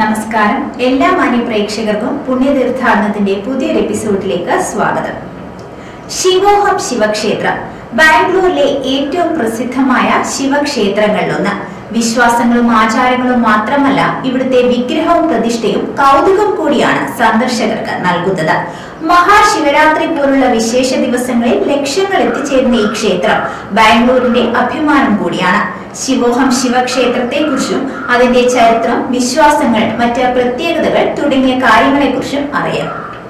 നമസ്കാരം എല്ലാ മാന്യ പ്രേക്ഷകർക്കും പുണ്യതീർത്ഥാടനത്തിന്റെ പുതിയൊരു എപ്പിസോഡിലേക്ക് സ്വാഗതം ശിവോഹം ശിവക്ഷേത്രം ബാംഗ്ലൂരിലെ ഏറ്റവും പ്രസിദ്ധമായ ശിവക്ഷേത്രങ്ങളിലൊന്ന് വിശ്വാസങ്ങളും ആചാരങ്ങളും മാത്രമല്ല ഇവിടുത്തെ വിഗ്രഹവും പ്രതിഷ്ഠയും കൗതുകം കൂടിയാണ് സന്ദർശകർക്ക് നൽകുന്നത് മഹാശിവരാത്രി പോലുള്ള വിശേഷ ദിവസങ്ങളിൽ ലക്ഷങ്ങൾ എത്തിച്ചേരുന്ന ഈ ക്ഷേത്രം ബാംഗ്ലൂരിന്റെ അഭിമാനം കൂടിയാണ് ശിവോഹം ശിവക്ഷേത്രത്തെക്കുറിച്ചും അതിന്റെ ചരിത്രം വിശ്വാസങ്ങൾ മറ്റ് പ്രത്യേകതകൾ തുടങ്ങിയ കാര്യങ്ങളെക്കുറിച്ചും അറിയാം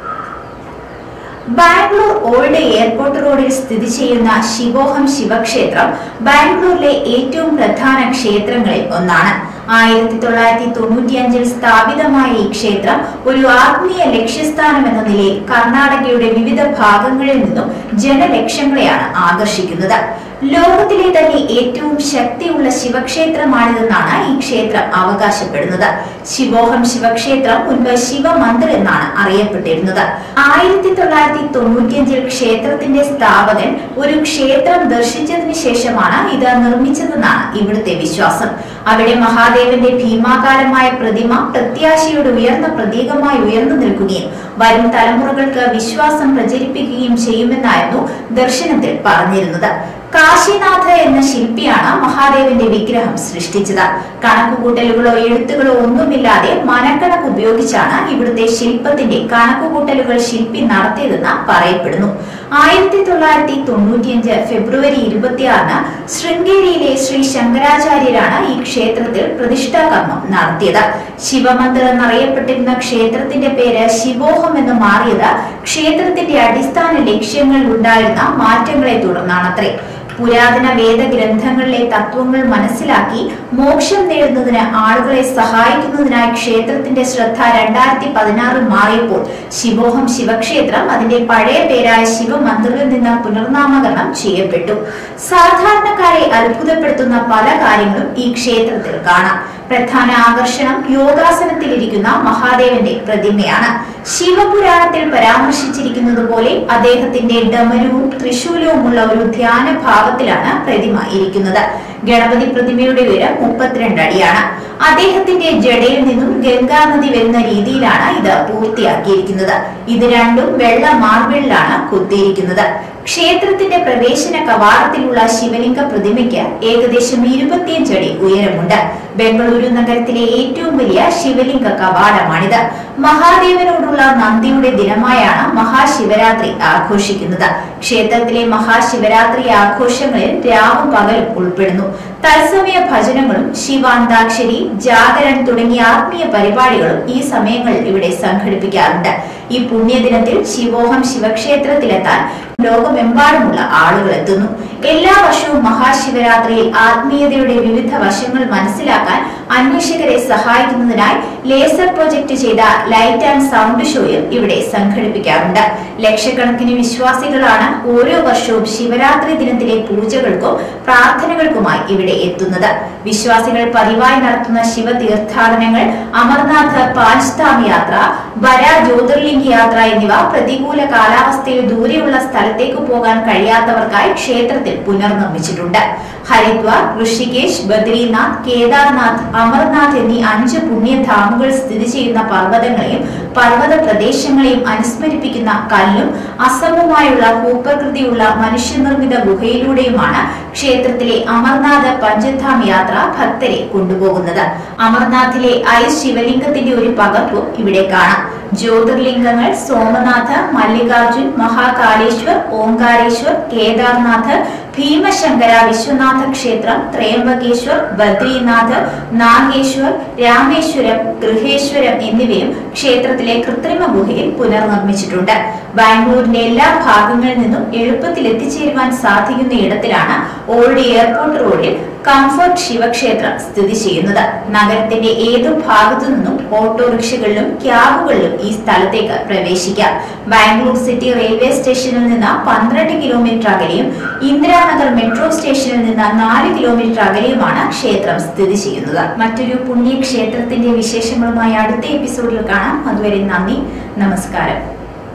ബാംഗ്ലൂർ ഓൾഡ് എയർപോർട്ട് റോഡിൽ സ്ഥിതി ചെയ്യുന്ന ശിവോഹം ശിവക്ഷേത്രം ബാംഗ്ലൂരിലെ ഏറ്റവും പ്രധാന ക്ഷേത്രങ്ങളിൽ ഒന്നാണ് ആയിരത്തി തൊള്ളായിരത്തി തൊണ്ണൂറ്റിയഞ്ചിൽ സ്ഥാപിതമായ ഈ ക്ഷേത്രം ഒരു ആത്മീയ ലക്ഷ്യസ്ഥാനം എന്ന നിലയിൽ കർണാടകയുടെ വിവിധ ഭാഗങ്ങളിൽ നിന്നും ജനലക്ഷങ്ങളെയാണ് ആകർഷിക്കുന്നത് ലോകത്തിലെ തന്നെ ഏറ്റവും ശക്തിയുള്ള ശിവക്ഷേത്രമാണിതെന്നാണ് ഈ ക്ഷേത്രം അവകാശപ്പെടുന്നത് ശിവോഹം ശിവക്ഷേത്രം മുൻപ് ശിവമന്ദിർ എന്നാണ് അറിയപ്പെട്ടിരുന്നത് ആയിരത്തി തൊള്ളായിരത്തി തൊണ്ണൂറ്റിയഞ്ചിൽ ക്ഷേത്രത്തിന്റെ സ്ഥാപകൻ ഒരു ക്ഷേത്രം ദർശിച്ചതിന് ശേഷമാണ് ഇത് നിർമ്മിച്ചതെന്നാണ് ഇവിടുത്തെ വിശ്വാസം അവിടെ മഹാദേവന്റെ ഭീമാകാരമായ പ്രതിമ പ്രത്യാശയുടെ ഉയർന്ന പ്രതീകമായി ഉയർന്നു നിൽക്കുകയും വരും തലമുറകൾക്ക് വിശ്വാസം പ്രചരിപ്പിക്കുകയും ചെയ്യുമെന്നായിരുന്നു ദർശനത്തിൽ പറഞ്ഞിരുന്നത് കാശിനാഥ് എന്ന ശില്പിയാണ് മഹാദേവന്റെ വിഗ്രഹം സൃഷ്ടിച്ചത് കണക്കുകൂട്ടലുകളോ എഴുത്തുകളോ ഒന്നുമില്ലാതെ മനക്കണക്ക് ഉപയോഗിച്ചാണ് ഇവിടുത്തെ ശില്പത്തിന്റെ കണക്കുകൂട്ടലുകൾ ശില്പി നടത്തിയതെന്ന് പറയപ്പെടുന്നു ആയിരത്തി തൊള്ളായിരത്തി തൊണ്ണൂറ്റിയഞ്ച് ഫെബ്രുവരി ഇരുപത്തിയാറിന് ശൃംഗേരിയിലെ ശ്രീ ശങ്കരാചാര്യരാണ് ഈ ക്ഷേത്രത്തിൽ പ്രതിഷ്ഠാകർമ്മം നടത്തിയത് ശിവമന്ദിർ എന്നറിയപ്പെട്ടിരുന്ന ക്ഷേത്രത്തിന്റെ പേര് ശിവോഹം എന്ന് മാറിയത് ക്ഷേത്രത്തിന്റെ അടിസ്ഥാന ലക്ഷ്യങ്ങളിൽ ഉണ്ടായിരുന്ന മാറ്റങ്ങളെ തുടർന്നാണത്രേ പുരാതന വേദഗ്രന്ഥങ്ങളിലെ തത്വങ്ങൾ മനസ്സിലാക്കി മോക്ഷം നേടുന്നതിന് ആളുകളെ സഹായിക്കുന്നതിനായി ക്ഷേത്രത്തിന്റെ ശ്രദ്ധ രണ്ടായിരത്തി പതിനാറിൽ മാറിയപ്പോൾ ശിവോഹം ശിവക്ഷേത്രം അതിന്റെ പഴയ പേരായ ശിവമന്ദിറിൽ നിന്ന് പുനർനാമകരണം ചെയ്യപ്പെട്ടു സാധാരണക്കാരെ അത്ഭുതപ്പെടുത്തുന്ന പല കാര്യങ്ങളും ഈ ക്ഷേത്രത്തിൽ കാണാം പ്രധാന ആകർഷണം യോഗാസനത്തിലിരിക്കുന്ന മഹാദേവന്റെ പ്രതിമയാണ് ശിവപുരാണത്തിൽ പരാമർശിച്ചിരിക്കുന്നത് പോലെ അദ്ദേഹത്തിന്റെ ഡമരുവും ത്രിശൂലവുമുള്ള ഒരു ധ്യാന ഭാവത്തിലാണ് പ്രതിമ ഇരിക്കുന്നത് ഗണപതി പ്രതിമയുടെ ഉയരം മുപ്പത്തിരണ്ട് അടിയാണ് അദ്ദേഹത്തിന്റെ ജടയിൽ നിന്നും ഗംഗാനദി വരുന്ന രീതിയിലാണ് ഇത് പൂർത്തിയാക്കിയിരിക്കുന്നത് ഇത് രണ്ടും വെള്ള മാർബിളിലാണ് കൊത്തിയിരിക്കുന്നത് ക്ഷേത്രത്തിന്റെ പ്രവേശന കവാടത്തിലുള്ള ശിവലിംഗ പ്രതിമയ്ക്ക് ഏകദേശം ഇരുപത്തിയഞ്ച് അടി ഉയരമുണ്ട് ബംഗളൂരു നഗരത്തിലെ ഏറ്റവും വലിയ ശിവലിംഗ കവാടമാണിത് മഹാദേവനോടുള്ള നന്ദിയുടെ ദിനമായാണ് മഹാശിവരാത്രി ആഘോഷിക്കുന്നത് ക്ഷേത്രത്തിലെ മഹാശിവരാത്രി ആഘോഷങ്ങളിൽ രാവും പകലും ഉൾപ്പെടുന്നു തത്സമയ ഭജനങ്ങളും ശിവാന്താക്ഷരി ജാഗരൺ തുടങ്ങിയ ആത്മീയ പരിപാടികളും ഈ സമയങ്ങളിൽ ഇവിടെ സംഘടിപ്പിക്കാറുണ്ട് ഈ പുണ്യദിനത്തിൽ ശിവോഹം ശിവക്ഷേത്രത്തിലെത്താൻ ലോകമെമ്പാടുമുള്ള ആളുകൾ എത്തുന്നു എല്ലാ വർഷവും മഹാശിവരാത്രിയിൽ ആത്മീയതയുടെ വിവിധ വശങ്ങൾ മനസ്സിലാക്കാൻ അന്വേഷകരെ സഹായിക്കുന്നതിനായി ലേസർ പ്രൊജക്ട് ചെയ്ത ലൈറ്റ് ആൻഡ് സൗണ്ട് ഷോയും ഇവിടെ സംഘടിപ്പിക്കാറുണ്ട് ലക്ഷക്കണക്കിന് വിശ്വാസികളാണ് ഓരോ വർഷവും ശിവരാത്രി ദിനത്തിലെ പൂജകൾക്കും പ്രാർത്ഥനകൾക്കുമായി ഇവിടെ എത്തുന്നത് വിശ്വാസികൾ പതിവായി നടത്തുന്ന ശിവ തീർത്ഥാടനങ്ങൾ അമർനാഥ് പാഞ്ച്ധാം യാത്ര വര ജ്യോതിർലിംഗ യാത്ര എന്നിവ പ്രതികൂല കാലാവസ്ഥയിൽ ദൂരെയുള്ള സ്ഥലത്തേക്ക് പോകാൻ കഴിയാത്തവർക്കായി ക്ഷേത്രത്തിൽ പുനർനിർമ്മിച്ചിട്ടുണ്ട് ഹരിദ്വാർ ഋഷികേശ് ബദ്രീനാഥ് കേദാർനാഥ് അമർനാഥ് എന്നീ അഞ്ച് പുണ്യധാമുകൾ സ്ഥിതി ചെയ്യുന്ന പർവ്വതങ്ങളെയും പർവ്വത പ്രദേശങ്ങളെയും അനുസ്മരിപ്പിക്കുന്ന കല്ലും അസമമായുള്ള ഭൂപ്രകൃതിയുള്ള മനുഷ്യനിർമ്മിത ഗുഹയിലൂടെയുമാണ് ക്ഷേത്രത്തിലെ അമർനാഥ് പഞ്ചധാം യാത്ര ഭക്തരെ കൊണ്ടുപോകുന്നത് അമർനാഥിലെ ഐസ് ശിവലിംഗത്തിന്റെ ഒരു പകർപ്പും ഇവിടെ കാണാം ജ്യോതിർലിംഗങ്ങൾ സോമനാഥ് മല്ലികാർജുൻ മഹാകാളേശ്വർ ഓംകാരേശ്വർ കേദാർനാഥ് ഭീമശങ്കര വിശ്വനാഥ ക്ഷേത്രം ത്രയംബകേശ്വർ ബദ്രീനാഥ് നാഗേശ്വർ രാമേശ്വരം ഗൃഹേശ്വരം എന്നിവയും ക്ഷേത്രത്തിലെ കൃത്രിമ ഗുഹയിൽ പുനർനിർമ്മിച്ചിട്ടുണ്ട് ബാംഗ്ലൂരിന്റെ എല്ലാ ഭാഗങ്ങളിൽ നിന്നും എളുപ്പത്തിൽ എത്തിച്ചേരുവാൻ സാധിക്കുന്ന ഇടത്തിലാണ് ഓൾഡ് എയർപോർട്ട് റോഡിൽ കംഫർട്ട് ശിവക്ഷേത്രം സ്ഥിതി ചെയ്യുന്നത് നഗരത്തിന്റെ ഏതു ഭാഗത്തു നിന്നും ഓട്ടോറിക്ഷകളിലും ക്യാബുകളിലും ഈ സ്ഥലത്തേക്ക് പ്രവേശിക്കാം ബാംഗ്ലൂർ സിറ്റി റെയിൽവേ സ്റ്റേഷനിൽ നിന്ന് പന്ത്രണ്ട് കിലോമീറ്റർ അകലെയും ഇന്ദിരാനഗർ മെട്രോ സ്റ്റേഷനിൽ നിന്ന് നാല് കിലോമീറ്റർ അകലെയുമാണ് ക്ഷേത്രം സ്ഥിതി ചെയ്യുന്നത് മറ്റൊരു പുണ്യക്ഷേത്രത്തിന്റെ വിശേഷങ്ങളുമായി അടുത്ത എപ്പിസോഡിൽ കാണാം അതുവരെ നന്ദി നമസ്കാരം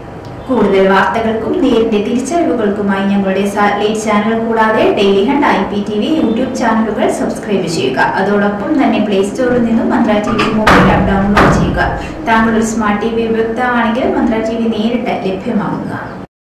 കൂടുതൽ വാർത്തകൾക്കും നേരിന്റെ തിരിച്ചറിവുകൾക്കുമായി ഞങ്ങളുടെ സാറ്റലൈറ്റ് ചാനൽ കൂടാതെ Dailyhunt I P T V YouTube ചാനലുകൾ സബ്സ്ക്രൈബ് ചെയ്യുക അതോടൊപ്പം തന്നെ പ്ലേ സ്റ്റോറിൽ നിന്നും Mantra T V mobile app download ചെയ്യുക താങ്കൾ ഒരു സ്മാർട്ട് ടി വി ഉപയോക്താവാണെങ്കിൽ മന്ത്ര ടി വി നേരിട്ട് ലഭ്യമാകുക